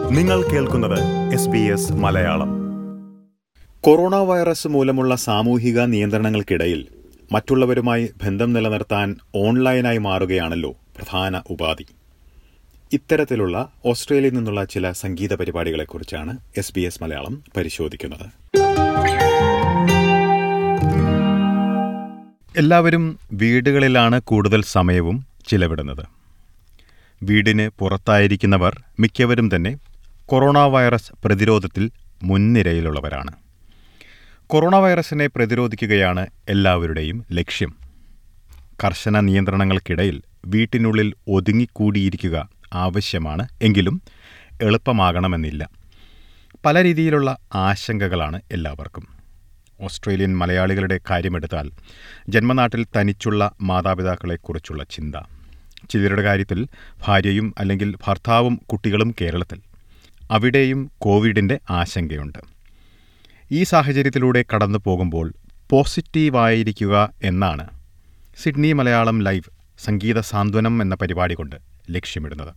നിങ്ങൾ കേൾക്കുന്നത് S B S Malayalam coronavirus മൂലമുള്ള സാമൂഹിക നിയന്ത്രണങ്ങൾക്കിടയിൽ മറ്റുള്ളവരുമായി ബന്ധം നിലനിർത്താൻ ഓൺലൈനായി മാറുകയാണല്ലോ പ്രധാന ഉപാധി ഇത്തരത്തിലുള്ള ഓസ്ട്രേലിയയിൽ നിന്നുള്ള ചില സംഗീത പരിപാടികളെക്കുറിച്ചാണ് എസ് ബി എസ് മലയാളം പരിശോധിക്കുന്നത് എല്ലാവരും വീടുകളിലാണ് കൂടുതൽ സമയവും ചിലവിടുന്നത് വീടിന് പുറത്തായിരിക്കുന്നവർ മിക്കവരും തന്നെ കൊറോണ വൈറസ് പ്രതിരോധത്തിൽ മുൻനിരയിലുള്ളവരാണ് കൊറോണ വൈറസിനെ പ്രതിരോധിക്കുകയാണ് എല്ലാവരുടെയും ലക്ഷ്യം കർശന നിയന്ത്രണങ്ങൾക്കിടയിൽ വീട്ടിനുള്ളിൽ ഒതുങ്ങിക്കൂടിയിരിക്കുക ആവശ്യമാണ് എങ്കിലും എളുപ്പമാകണമെന്നില്ല പല രീതിയിലുള്ള ആശങ്കകളാണ് എല്ലാവർക്കും ഓസ്ട്രേലിയൻ മലയാളികളുടെ കാര്യമെടുത്താൽ ജന്മനാട്ടിൽ തനിച്ചുള്ള മാതാപിതാക്കളെക്കുറിച്ചുള്ള ചിന്ത ചിലരുടെ കാര്യത്തിൽ ഭാര്യയും അല്ലെങ്കിൽ ഭർത്താവും കുട്ടികളും കേരളത്തിൽ അവിടെയും കോവിഡിൻ്റെ ആശങ്കയുണ്ട് ഈ സാഹചര്യത്തിലൂടെ കടന്നു പോകുമ്പോൾ പോസിറ്റീവായിരിക്കുക എന്നാണ് സിഡ്നി മലയാളം ലൈവ് സംഗീത സാന്ത്വനം എന്ന പരിപാടി കൊണ്ട് ലക്ഷ്യമിടുന്നത്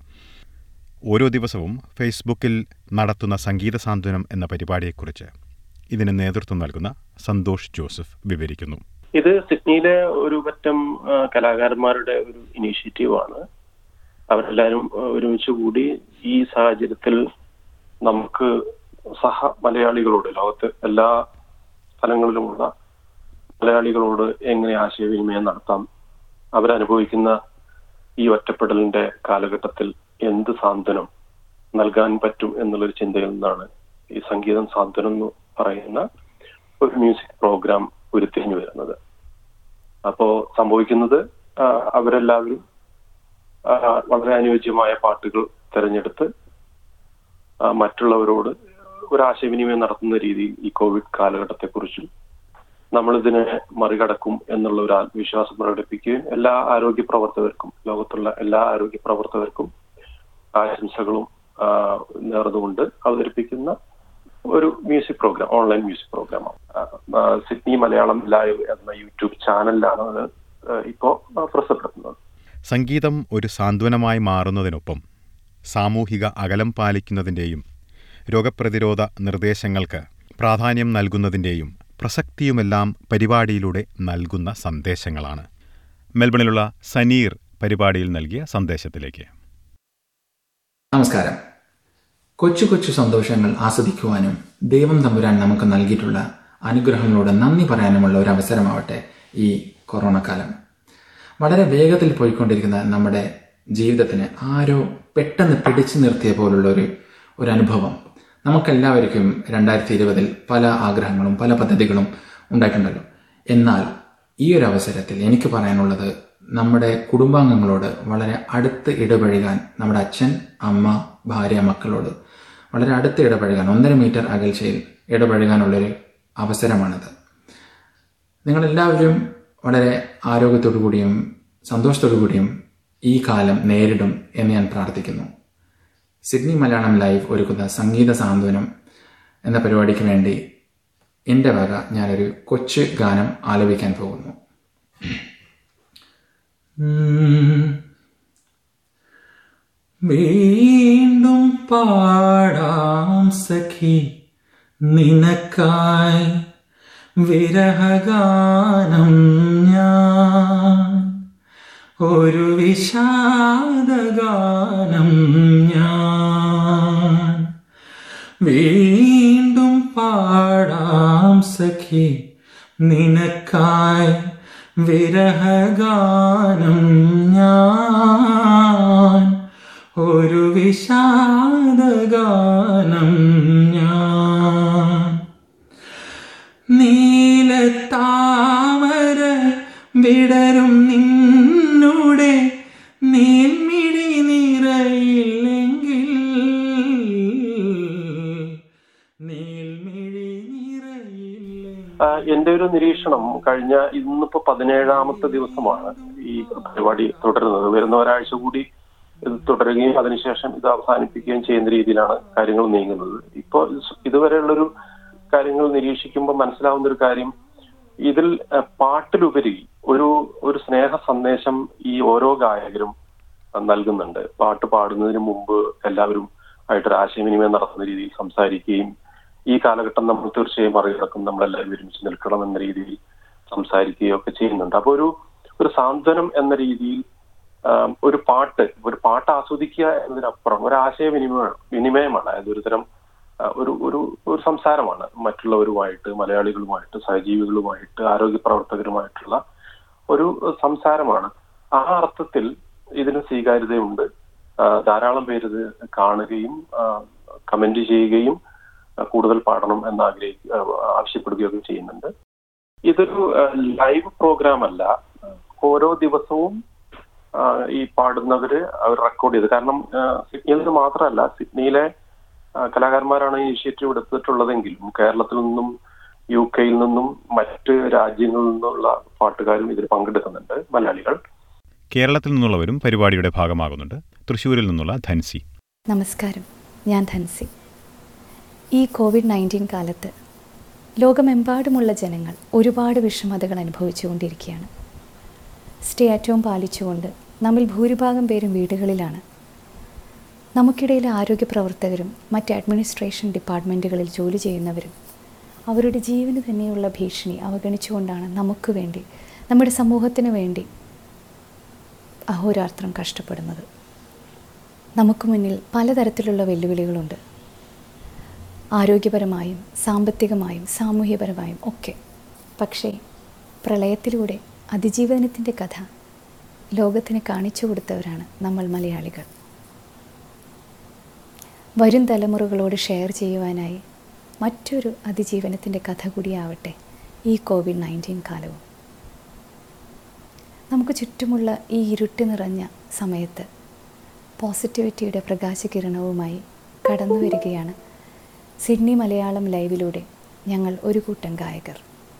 ഓരോ ദിവസവും ഫേസ്ബുക്കിൽ നടത്തുന്ന സംഗീത സാന്ത്വനം എന്ന പരിപാടിയെക്കുറിച്ച് ഇതിന് നേതൃത്വം നൽകുന്ന സന്തോഷ് ജോസഫ് വിവരിക്കുന്നു ഇത് സിഡ്നിയിലെ ഒരു പറ്റം ആ, കലാകാരന്മാരുടെ ഒരു ഇനീഷ്യേറ്റീവ് ആണ് അവരെല്ലാവരും ആ, ഒരുമിച്ച് കൂടി ഈ സാഹചര്യത്തിൽ നമുക്ക് സഹ മലയാളികളോട് ലോകത്ത് എല്ലാ സ്ഥലങ്ങളിലുമുള്ള മലയാളികളോട് എങ്ങനെ ആശയവിനിമയം നടത്താം അവരനുഭവിക്കുന്ന ഈ ഒറ്റപ്പെടലിന്റെ കാലഘട്ടത്തിൽ എന്ത് സാന്ത്വനം നൽകാൻ പറ്റും എന്നുള്ളൊരു ചിന്തയിൽ നിന്നാണ് ഈ സംഗീതം സാന്ത്വനം എന്ന് പറയുന്ന ഒരു മ്യൂസിക് പ്രോഗ്രാം ഉരുത്തിരിഞ്ഞു വരുന്നത് അപ്പോ സംഭവിക്കുന്നത് ആ, അവരെല്ലാവരും ആ, വളരെ അനുയോജ്യമായ പാട്ടുകൾ തിരഞ്ഞെടുത്ത് ആ, മറ്റുള്ളവരോട് ഒരു ആശയവിനിമയം നടത്തുന്ന രീതിയിൽ ഈ കോവിഡ് കാലഘട്ടത്തെക്കുറിച്ചും നമ്മളിതിനെ മറികടക്കും എന്നുള്ള ഒരു ആത്മവിശ്വാസം പ്രകടിപ്പിക്കുകയും എല്ലാ ആരോഗ്യ പ്രവർത്തകർക്കും ലോകത്തുള്ള എല്ലാ ആരോഗ്യ പ്രവർത്തകർക്കും ആശംസകളും ആ, നേർന്നുകൊണ്ട് അവതരിപ്പിക്കുന്ന ഒരു മ്യൂസിക് പ്രോഗ്രാം ഓൺലൈൻ മ്യൂസിക് പ്രോഗ്രാമാണ് ആ, സിഡ്നി മലയാളം ലൈവ് എന്ന യൂട്യൂബ് ചാനലിലാണ് അത് ഇപ്പോ പ്രസിദ്ധപ്പെടുത്തുന്നത് സംഗീതം ഒരു സാന്ത്വനമായി മാറുന്നതിനൊപ്പം സാമൂഹിക അകലം പാലിക്കുന്നതിൻ്റെയും രോഗപ്രതിരോധ നിർദ്ദേശങ്ങൾക്ക് പ്രാധാന്യം നൽകുന്നതിൻ്റെയും പ്രസക്തിയുമെല്ലാം പരിപാടിയിലൂടെ നൽകുന്ന സന്ദേശങ്ങളാണ് മെൽബണിലുള്ള സനീർ പരിപാടിയിൽ നൽകിയ സന്ദേശത്തിലേക്ക് നമസ്കാരം കൊച്ചു കൊച്ചു സന്തോഷങ്ങൾ ആസ്വദിക്കുവാനും ദൈവം തമ്പുരാൻ നമുക്ക് നൽകിയിട്ടുള്ള അനുഗ്രഹങ്ങളോട് നന്ദി പറയാനുമുള്ള ഒരു അവസരമാവട്ടെ ഈ കൊറോണ കാലം വളരെ വേഗത്തിൽ പോയിക്കൊണ്ടിരിക്കുന്ന നമ്മുടെ ജീവിതത്തിന് ആരോ പെട്ടെന്ന് പിടിച്ചു നിർത്തിയ പോലുള്ള ഒരു ഒരു അനുഭവം നമുക്കെല്ലാവർക്കും രണ്ടായിരത്തി ഇരുപതിൽ പല ആഗ്രഹങ്ങളും പല പദ്ധതികളും ഉണ്ടായിട്ടുണ്ടല്ലോ എന്നാൽ ഈ ഒരു അവസരത്തിൽ എനിക്ക് പറയാനുള്ളത് നമ്മുടെ കുടുംബാംഗങ്ങളോട് വളരെ അടുത്ത് ഇടപഴകാൻ നമ്മുടെ അച്ഛൻ അമ്മ ഭാര്യ മക്കളോട് വളരെ അടുത്ത് ഇടപഴകാൻ ഒന്നര മീറ്റർ അകൽച്ചയിൽ ഇടപഴകാനുള്ളൊരു അവസരമാണിത് നിങ്ങളെല്ലാവരും വളരെ ആരോഗ്യത്തോടു കൂടിയും സന്തോഷത്തോടു കൂടിയും ഈ കാലം നേരിടും എന്ന് ഞാൻ പ്രാർത്ഥിക്കുന്നു സിഡ്നി മലയാളം ലൈവ് ഒരുക്കുന്ന സംഗീത സാന്ത്വനം എന്ന പരിപാടിക്ക് വേണ്ടി എൻ്റെ വക ഞാനൊരു കൊച്ചു ഗാനം ആലപിക്കാൻ പോകുന്നു ഉം. വീണ്ടും പാടാം സഖി നിനക്കായി വിരഹഗാനം ഞാൻ ഒരു വിഷാദഗാനം ഞാൻ വീണ്ടും പാടാം സഖി നിനക്കായി വിരഹഗാനം ഞാൻ ഒരു വിഷാദഗാനം ഞാൻ നീലത്താമര വിടരും നിന്നുടെ നീൽമിഴി നിറയില്ലെങ്കിൽ നീൽമിഴി നിറയില്ലെങ്കിൽ ആ, എന്റെ ഒരു നിരീക്ഷണം കഴിഞ്ഞ ഇന്നിപ്പോ പതിനേഴാമത്തെ ദിവസമാണ് ഈ പരിപാടി തുടരുന്നത് വരുന്ന ഒരാഴ്ച കൂടി ഇത് തുടരുകയും അതിനുശേഷം ഇത് അവസാനിപ്പിക്കുകയും ചെയ്യുന്ന രീതിയിലാണ് കാര്യങ്ങൾ നീങ്ങുന്നത് ഇപ്പോ ഇത് ഇതുവരെയുള്ളൊരു കാര്യങ്ങൾ നിരീക്ഷിക്കുമ്പോൾ മനസ്സിലാവുന്ന ഒരു കാര്യം ഇതിൽ ആ, പാട്ടിലുപരി ഒരു ഒരു സ്നേഹ സന്ദേശം ഈ ഓരോ ഗായകരും ആ, നൽകുന്നുണ്ട് പാട്ട് പാടുന്നതിന് മുമ്പ് എല്ലാവരും ആയിട്ടൊരു ആശയവിനിമയം നടത്തുന്ന രീതിയിൽ സംസാരിക്കുകയും ഈ കാലഘട്ടം നമ്മൾ തീർച്ചയായും മറികടക്കും നമ്മളെല്ലാവരും ഒരുമിച്ച് നിൽക്കണം എന്ന രീതിയിൽ സംസാരിക്കുകയും ഒക്കെ ചെയ്യുന്നുണ്ട് അപ്പൊ ഒരു ഒരു സാന്ത്വനം എന്ന രീതിയിൽ ആം, ഒരു പാട്ട് ഒരു പാട്ട് ആസ്വദിക്കുക എന്നതിനപ്പുറം ഒരു ആശയവിനിമയം വിനിമയമാണ് അതായത് ഒരു തരം ആ, ഒരു ഒരു ഒരു സംസാരമാണ് മറ്റുള്ളവരുമായിട്ട് മലയാളികളുമായിട്ട് സഹജീവികളുമായിട്ട് ആരോഗ്യ പ്രവർത്തകരുമായിട്ടുള്ള ഒരു സംസാരമാണ് ആ അർത്ഥത്തിൽ ഇതിന് സ്വീകാര്യതയുണ്ട് ആ, ധാരാളം പേര് ഇത് കാണുകയും കമന്റ് ചെയ്യുകയും ആ, കൂടുതൽ പാടണം എന്ന് ആഗ്രഹിക്കുക ആവശ്യപ്പെടുകയൊക്കെ ചെയ്യുന്നുണ്ട് ഇതൊരു ലൈവ് പ്രോഗ്രാം അല്ല ഓരോ ദിവസവും ആ, ഈ പാടുന്നവര് അവർ റെക്കോർഡ് ചെയ്ത് കാരണം ആ, സിഡ്നിയിൽ നിന്ന് മാത്രമല്ല സിഡ്നിയിലെ ആ, കലാകാരന്മാരാണ് ഈ ഇനിഷ്യേറ്റീവ് എടുത്തിട്ടുള്ളതെങ്കിലും കേരളത്തിൽ നിന്നും യു കെയിൽ നിന്നും മറ്റ് രാജ്യങ്ങളിൽ നിന്നുള്ള പാട്ടുകാരും ഇതിൽ പങ്കെടുക്കുന്നുണ്ട് മലയാളികൾ കേരളത്തിൽ നിന്നുള്ളവരും പരിപാടിയുടെ ഭാഗമാകുന്നുണ്ട് തൃശ്ശൂരിൽ നിന്നുള്ള ധൻസി നമസ്കാരം ഞാൻ ധൻസി ഈ കോവിഡ് നയൻറ്റീൻ കാലത്ത് ലോകമെമ്പാടുമുള്ള ജനങ്ങൾ ഒരുപാട് വിഷമതകൾ അനുഭവിച്ചുകൊണ്ടിരിക്കുകയാണ് സ്റ്റേ അറ്റ് ഹോം പാലിച്ചുകൊണ്ട് നമ്മിൽ ഭൂരിഭാഗം പേരും വീടുകളിലാണ് നമുക്കിടയിലെ ആരോഗ്യ പ്രവർത്തകരും മറ്റ് അഡ്മിനിസ്ട്രേഷൻ ഡിപ്പാർട്ട്മെൻറ്റുകളിൽ ജോലി ചെയ്യുന്നവരും അവരുടെ ജീവന് തന്നെയുള്ള ഭീഷണി അവഗണിച്ചുകൊണ്ടാണ് നമുക്ക് വേണ്ടി നമ്മുടെ സമൂഹത്തിന് വേണ്ടി അഹോരാത്രം കഷ്ടപ്പെടുന്നത് നമുക്ക് മുന്നിൽ പലതരത്തിലുള്ള വെല്ലുവിളികളുണ്ട് ആരോഗ്യപരമായും സാമ്പത്തികമായും സാമൂഹ്യപരമായും ഒക്കെ പക്ഷേ പ്രളയത്തിലൂടെ അതിജീവനത്തിൻ്റെ കഥ ലോകത്തിന് കാണിച്ചു കൊടുത്തവരാണ് നമ്മൾ മലയാളികൾ വരും തലമുറകളോട് ഷെയർ ചെയ്യുവാനായി മറ്റൊരു അതിജീവനത്തിൻ്റെ കഥ കൂടിയാവട്ടെ ഈ കോവിഡ് നയൻറ്റീൻ കാലവും നമുക്ക് ചുറ്റുമുള്ള ഈ ഇരുട്ട് നിറഞ്ഞ സമയത്ത് പോസിറ്റിവിറ്റിയുടെ പ്രകാശകിരണവുമായി കടന്നു വരികയാണ് സിഡ്നി മലയാളം ലൈവിലൂടെ ഞങ്ങൾ ഒരു കൂട്ടം ഗായകർ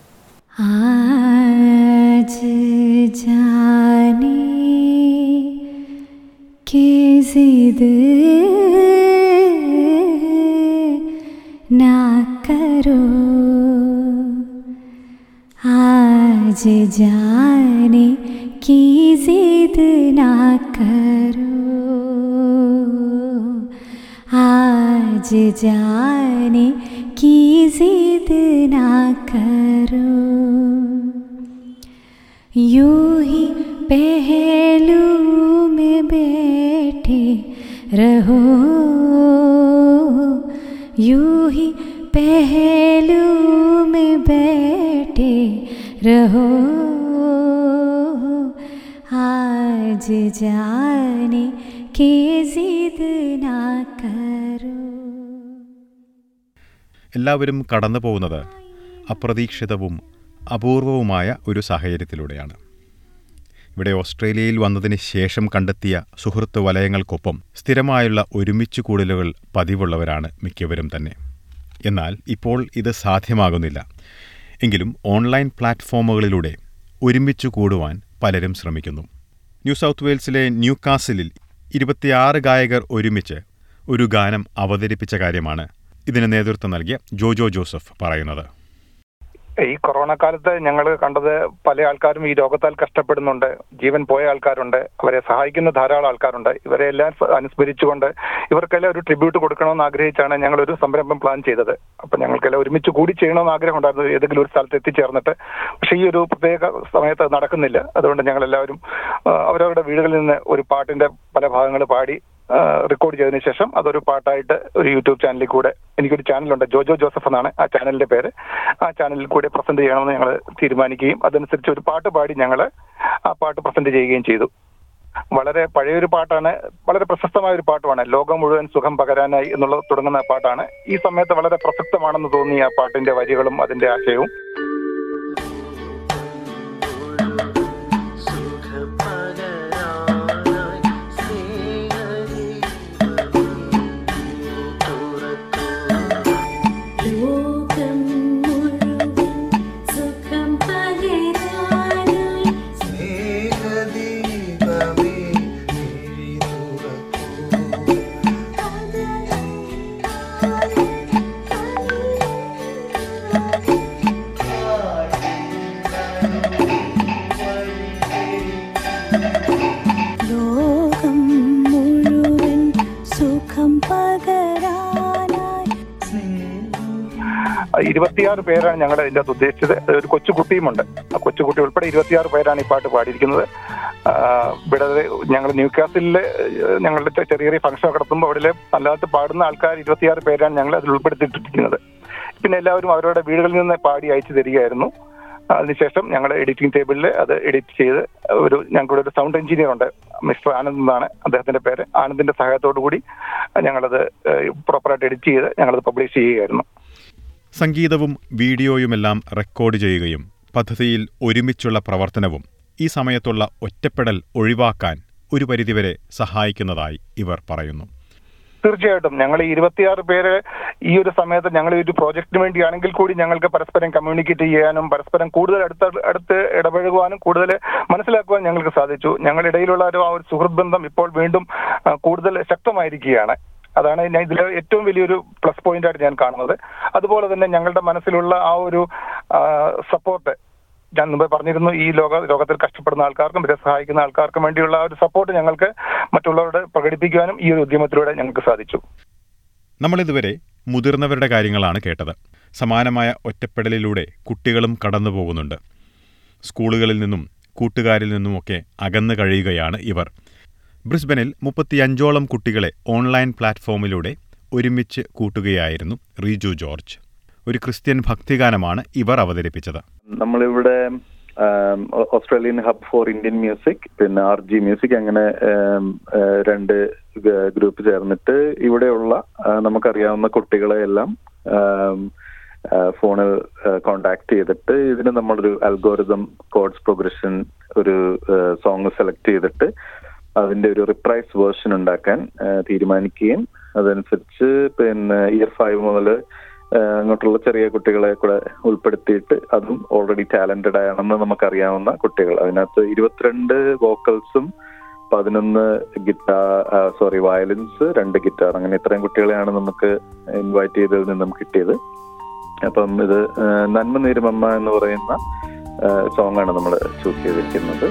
आज जाने के जिद ना करो आज जाने की जिद ना करो आज जाने की जिद ना करो यूं ही पहलू में बैठे रहो यूं ही पहलू में बैठे रहो आज जाने की जिद ना करो എല്ലാവരും കടന്നു പോകുന്നത് അപ്രതീക്ഷിതവും അപൂർവവുമായ ഒരു സാഹചര്യത്തിലൂടെയാണ് ഇവിടെ ഓസ്ട്രേലിയയിൽ വന്നതിന് ശേഷം കണ്ടെത്തിയ സുഹൃത്ത് വലയങ്ങൾക്കൊപ്പം സ്ഥിരമായുള്ള ഒരുമിച്ച് കൂടലുകൾ പതിവുള്ളവരാണ് മിക്കവരും തന്നെ എന്നാൽ ഇപ്പോൾ ഇത് സാധ്യമാകുന്നില്ല എങ്കിലും ഓൺലൈൻ പ്ലാറ്റ്ഫോമുകളിലൂടെ ഒരുമിച്ച് കൂടുവാൻ പലരും ശ്രമിക്കുന്നു ന്യൂ സൗത്ത് വെയിൽസിലെ ന്യൂ കാസിലിൽ ഇരുപത്തിയാറ് ഗായകർ ഒരുമിച്ച് ഒരു ഗാനം അവതരിപ്പിച്ച കാര്യമാണ് ഇതിന് നേതൃത്വം നൽകിയ ജോജോ ജോസഫ് പറയുന്നത് ഈ കൊറോണ കാലത്ത് ഞങ്ങൾ കണ്ടത് പല ആൾക്കാരും ഈ രോഗത്താൽ കഷ്ടപ്പെടുന്നുണ്ട് ജീവൻ പോയ ആൾക്കാരുണ്ട് അവരെ സഹായിക്കുന്ന ധാരാളം ആൾക്കാരുണ്ട് ഇവരെ എല്ലാം സ- അനുസ്മരിച്ചുകൊണ്ട് ഇവർക്കെല്ലാം ഒരു ട്രിബ്യൂട്ട് കൊടുക്കണമെന്ന് ആഗ്രഹിച്ചാണ് ഞങ്ങൾ ഒരു സംരംഭം പ്ലാൻ ചെയ്തത് അപ്പൊ ഞങ്ങൾക്കെല്ലാം ഒരുമിച്ച് കൂടി ചെയ്യണമെന്ന് ആഗ്രഹം ഉണ്ടായിരുന്നു ഏതെങ്കിലും ഒരു സ്ഥലത്ത് എത്തിച്ചേർന്നിട്ട് പക്ഷേ ഈ ഒരു പ്രത്യേക സമയത്ത് അത് നടക്കുന്നില്ല അതുകൊണ്ട് ഞങ്ങൾ എല്ലാവരും ആ, അവരവരുടെ വീടുകളിൽ നിന്ന് ഒരു പാട്ടിന്റെ പല ഭാഗങ്ങൾ പാടി റെക്കോർഡ് ചെയ്തതിനു ശേഷം അതൊരു പാട്ടായിട്ട് ഒരു യൂട്യൂബ് ചാനലിൽ കൂടെ എനിക്കൊരു ചാനലുണ്ട് ജോജോ ജോസഫ് എന്നാണ് ആ ചാനലിന്റെ പേര് ആ ചാനലിൽ കൂടെ പ്രസന്റ് ചെയ്യണമെന്ന് ഞങ്ങൾ തീരുമാനിക്കുകയും അതനുസരിച്ച് ഒരു പാട്ട് പാടി ഞങ്ങൾ ആ പാട്ട് പ്രസന്റ് ചെയ്യുകയും ചെയ്തു വളരെ പഴയൊരു പാട്ടാണ് വളരെ പ്രശസ്തമായ ഒരു പാട്ടുമാണ് ലോകം മുഴുവൻ സുഖം പകരാനായി എന്നുള്ളത് തുടങ്ങുന്ന പാട്ടാണ് ഈ സമയത്ത് വളരെ പ്രസക്തമാണെന്ന് തോന്നി ആ പാട്ടിന്റെ വരികളും അതിന്റെ ആശയവും ലോകം മുഴുവൻ സുഖം പകരാനായി ഇരുപത്തിയാറ് പേരാണ് ഞങ്ങൾ ഇതിൻ്റെ അകത്ത് ഉദ്ദേശിച്ചത് ഒരു കൊച്ചുകുട്ടിയുമുണ്ട് ആ കൊച്ചുകുട്ടി ഉൾപ്പെടെ ഇരുപത്തിയാറ് പേരാണ് ഈ പാട്ട് പാടിയിരിക്കുന്നത് ആ, ഇവിടെ ഞങ്ങൾ ന്യൂ കാസിലെ ഞങ്ങളുടെ ചെ- ചെറിയ ചെറിയ ഫംഗ്ഷൻ നടത്തുമ്പോൾ അവിടെ അല്ലാത്ത പാടുന്ന ആൾക്കാർ ഇരുപത്തിയാറ് പേരാണ് ഞങ്ങൾ അതിൽ ഉൾപ്പെടുത്തിയിട്ടിരിക്കുന്നത് പിന്നെ എല്ലാവരും അവരുടെ വീടുകളിൽ നിന്ന് പാടി അയച്ചു തരികയായിരുന്നു അതിനുശേഷം ഞങ്ങൾ എഡിറ്റിംഗ് ടേബിളിൽ അത് എഡിറ്റ് ചെയ്ത് ഒരു ഞങ്ങളുടെ ഒരു സൗണ്ട് എഞ്ചിനീയർ ഉണ്ട് മിസ്റ്റർ ആനന്ദ് എന്നാണ് അദ്ദേഹത്തിന്റെ പേര് ആനന്ദിന്റെ സഹായത്തോടു കൂടി ഞങ്ങളത് പ്രോപ്പറായിട്ട് എഡിറ്റ് ചെയ്ത് ഞങ്ങളത് പബ്ലിഷ് ചെയ്യുകയായിരുന്നു സംഗീതവും വീഡിയോയുമെല്ലാം റെക്കോർഡ് ചെയ്യുകയും പദ്ധതിയിൽ ഒരുമിച്ചുള്ള പ്രവർത്തനവും ഈ സമയത്തുള്ള ഒറ്റപ്പെടൽ ഒഴിവാക്കാൻ ഒരു പരിധിവരെ സഹായിക്കുന്നതായി ഇവർ പറയുന്നു തീർച്ചയായിട്ടും ഞങ്ങൾ ഈ ഇരുപത്തിയാറ് പേര് ഈ ഒരു സമയത്ത് ഞങ്ങൾ ഈ ഒരു പ്രോജക്റ്റിന് വേണ്ടിയാണെങ്കിൽ കൂടി ഞങ്ങൾക്ക് പരസ്പരം കമ്മ്യൂണിക്കേറ്റ് ചെയ്യാനും പരസ്പരം കൂടുതൽ അടുത്ത അടുത്ത് ഇടപഴകുവാനും കൂടുതൽ മനസ്സിലാക്കുവാൻ ഞങ്ങൾക്ക് സാധിച്ചു ഞങ്ങളുടെ ഇടയിലുള്ള ഒരു ആ ഒരു സുഹൃത്ത് ബന്ധം ഇപ്പോൾ വീണ്ടും ആ, കൂടുതൽ ശക്തമായിരിക്കുകയാണ് അതാണ് ഞാൻ ഇതിലെ ഏറ്റവും വലിയൊരു പ്ലസ് പോയിന്റ് ആയിട്ട് ഞാൻ കാണുന്നത് അതുപോലെ തന്നെ ഞങ്ങളുടെ മനസ്സിലുള്ള ആ ഒരു സപ്പോർട്ട് ഞാൻ മുമ്പ് പറഞ്ഞിരുന്നു ഈ ലോക ലോകത്തിൽ കഷ്ടപ്പെടുന്ന ആൾക്കാർക്കും ഇവരെ സഹായിക്കുന്ന ആൾക്കാർക്കും വേണ്ടിയുള്ള ആ ഒരു സപ്പോർട്ട് ഞങ്ങൾക്ക് മറ്റുള്ളവരോട് പ്രകടിപ്പിക്കുവാനും ഈ ഒരു ഉദ്യമത്തിലൂടെ ഞങ്ങൾക്ക് സാധിച്ചു നമ്മളിതുവരെ മുതിർന്നവരുടെ കാര്യങ്ങളാണ് കേട്ടത് സമാനമായ ഒറ്റപ്പെടലിലൂടെ കുട്ടികളും കടന്നു പോകുന്നുണ്ട് സ്കൂളുകളിൽ നിന്നും കൂട്ടുകാരിൽ നിന്നുമൊക്കെ അകന്നു കഴിയുകയാണ് ഇവർ ബ്രിസ്ബനിൽ മുപ്പത്തിയഞ്ചോളം കുട്ടികളെ ഓൺലൈൻ പ്ലാറ്റ്ഫോമിലൂടെ ഒരുമിച്ച് കൂട്ടുകയായിരുന്നു റീജു ജോർജ് ഒരു ക്രിസ്ത്യൻ ഭക്തിഗാനമാണ് ഇവർ അവതരിപ്പിച്ചത് നമ്മളിവിടെ ആം, ഓ- Australian hub for Indian music പിന്നെ ആർ ജി മ്യൂസിക് അങ്ങനെ ആം, ആ, രണ്ട് ഗ- ഗ്രൂപ്പ് ചേർന്നിട്ട് ഇവിടെയുള്ള ആ, നമുക്കറിയാവുന്ന കുട്ടികളെ എല്ലാം ആം, ആ, ഫോണിൽ കോണ്ടാക്ട് ചെയ്തിട്ട് ഇതിന് നമ്മളൊരു അൽഗോരിതം കോഡ്സ് പ്രോഗ്രഷൻ ഒരു സോങ് സെലക്ട് ചെയ്തിട്ട് അതിന്റെ ഒരു റിപ്രൈസ് വേർഷൻ ഉണ്ടാക്കാൻ ആ, തീരുമാനിക്കുകയും അതനുസരിച്ച് പിന്നെ ഇയർ ഫൈവ് മുതൽ അങ്ങോട്ടുള്ള ചെറിയ കുട്ടികളെ കൂടെ ഉൾപ്പെടുത്തിയിട്ട് അതും ഓൾറെഡി ടാലന്റഡ് ആണെന്ന് നമുക്കറിയാവുന്ന കുട്ടികൾ അതിനകത്ത് ഇരുപത്തിരണ്ട് വോക്കൽസും പതിനൊന്ന് ഗിറ്റാർ സോറി വയലിൻസ് രണ്ട് ഗിറ്റാർ അങ്ങനെ ഇത്രയും കുട്ടികളെയാണ് നമുക്ക് ഇൻവൈറ്റ് ചെയ്തതിൽ നിന്നും കിട്ടിയത് അപ്പം ഇത് ആ, നന്മ നീരുമമ്മ എന്ന് പറയുന്ന സോങ് ആണ് നമ്മൾ ചൂസ് ചെയ്തിരിക്കുന്നത്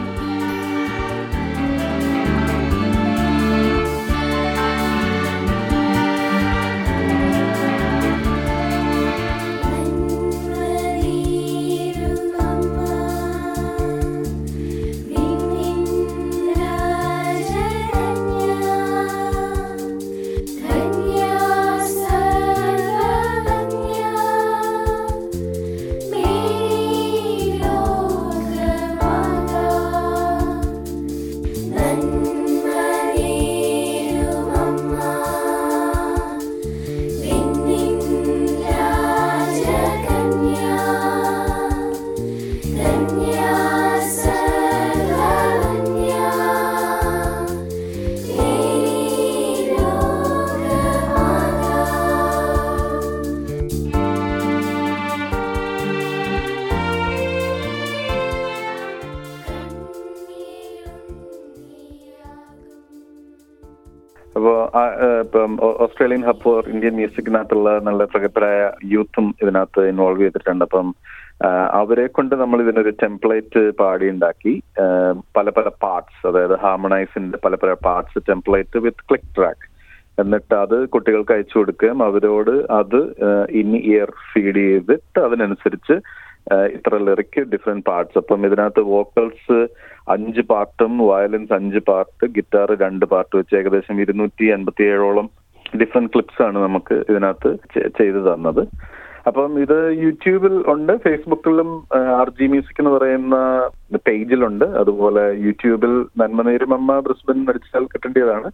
അപ്പോൾ ഇപ്പം ഓ- ഓസ്ട്രേലിയൻ ഹബ് ഫോർ ഇന്ത്യൻ മ്യൂസിക്കിനകത്തുള്ള നല്ല പ്രഗത്ഭരായ യൂത്തും ഇതിനകത്ത് ഇൻവോൾവ് ചെയ്തിട്ടുണ്ട് അപ്പം ആ, അവരെ കൊണ്ട് നമ്മൾ ഇതിനൊരു ടെംപ്ലേറ്റ് പാടി ഉണ്ടാക്കി ആ, പല പല പാർട്സ് അതായത് ഹാർമണൈസിന്റെ പല പല parts template with click track എന്നിട്ട് അത് കുട്ടികൾക്ക് അയച്ചു കൊടുക്കുകയും അവരോട് അത് ഇൻ ഇയർ ഫീഡ് ചെയ്തിട്ട് അതിനനുസരിച്ച് ആ, ഇത്ര ലിറിക്ക് ഡിഫറെന്റ് പാർട്സ് അപ്പം ഇതിനകത്ത് വോക്കൽസ് അഞ്ച് പാർട്ടും വയലിൻസ് അഞ്ച് പാർട്ട് ഗിറ്റാർ രണ്ട് പാർട്ട് വെച്ച് ഏകദേശം ഇരുന്നൂറ്റി അൻപത്തി ഏഴോളം ഡിഫറെന്റ് ക്ലിപ്സ് ആണ് നമുക്ക് ഇതിനകത്ത് ചെ- ചെയ്തു തന്നത് അപ്പം ഇത് യൂട്യൂബിൽ ഉണ്ട് ഫേസ്ബുക്കിലും ആർ ജി മ്യൂസിക് എന്ന് പറയുന്ന പേജിലുണ്ട് അതുപോലെ യൂട്യൂബിൽ നന്മ നേരുമമ്മ ബ്രിസ്ബൻ അടിച്ചാൽ കിട്ടേണ്ടതാണ്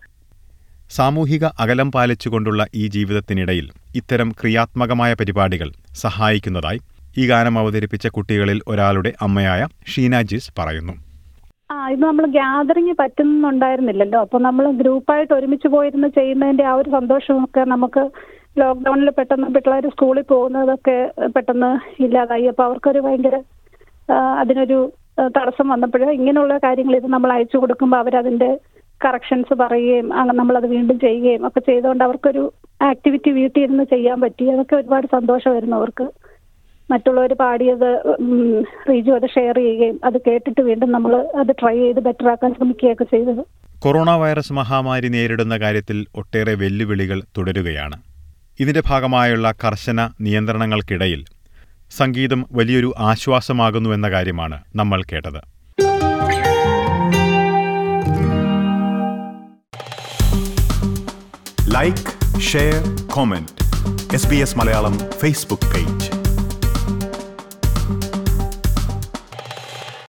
സാമൂഹിക അകലം പാലിച്ചുകൊണ്ടുള്ള ഈ ജീവിതത്തിനിടയിൽ ഇത്തരം ക്രിയാത്മകമായ പരിപാടികൾ സഹായിക്കുന്നതായി ഈ ഗാനം അവതരിപ്പിച്ച കുട്ടികളിൽ ഒരാളുടെ അമ്മയായ ഷീന ജിസ് പറയുന്നു ആ ഇത് നമ്മൾ ഗ്യാതറിങ് പറ്റുന്നുണ്ടായിരുന്നില്ലല്ലോ അപ്പൊ നമ്മൾ ഗ്രൂപ്പായിട്ട് ഒരുമിച്ച് പോയിരുന്ന് ചെയ്യുന്നതിന്റെ ആ ഒരു സന്തോഷമൊക്കെ നമുക്ക് ലോക്ക്ഡൌണിൽ പെട്ടെന്ന് പിള്ളേർ സ്കൂളിൽ പോകുന്നതൊക്കെ പെട്ടെന്ന് ഇല്ലാതായി അപ്പൊ അവർക്കൊരു ഭയങ്കര ആ, അതിനൊരു ആ, തടസ്സം വന്നപ്പോൾ ഇങ്ങനെയുള്ള കാര്യങ്ങൾ ഇത് നമ്മൾ അയച്ചു കൊടുക്കുമ്പോൾ അവരതിന്റെ കറക്ഷൻസ് പറയുകയും അങ്ങനെ നമ്മളത് വീണ്ടും ചെയ്യുകയും ഒക്കെ ചെയ്തുകൊണ്ട് അവർക്കൊരു ആക്ടിവിറ്റി വീട്ടിൽ ഇരുന്ന് ചെയ്യാൻ പറ്റി അതൊക്കെ ഒരുപാട് സന്തോഷമായിരുന്നു അവർക്ക് മറ്റുള്ളവർ പാടിയത് ഉം, റീജു അത് ഷെയർ ചെയ്യുകയും അത് കേട്ടിട്ട് വീണ്ടും നമ്മൾ അത് ട്രൈ ചെയ്ത് ബെറ്റർ ആക്കാൻ ശ്രമിക്കുകയൊക്കെ ചെയ്തത് കൊറോണ വൈറസ് മഹാമാരി നേരിടുന്ന കാര്യത്തിൽ ഒട്ടേറെ വെല്ലുവിളികൾ തുടരുകയാണ് ഇതിന്റെ ഭാഗമായുള്ള കർശന നിയന്ത്രണങ്ങൾക്കിടയിൽ സംഗീതം വലിയൊരു ആശ്വാസമാകുന്നു എന്ന കാര്യമാണ് നമ്മൾ കേട്ടത് like share comment S B S Malayalam Facebook page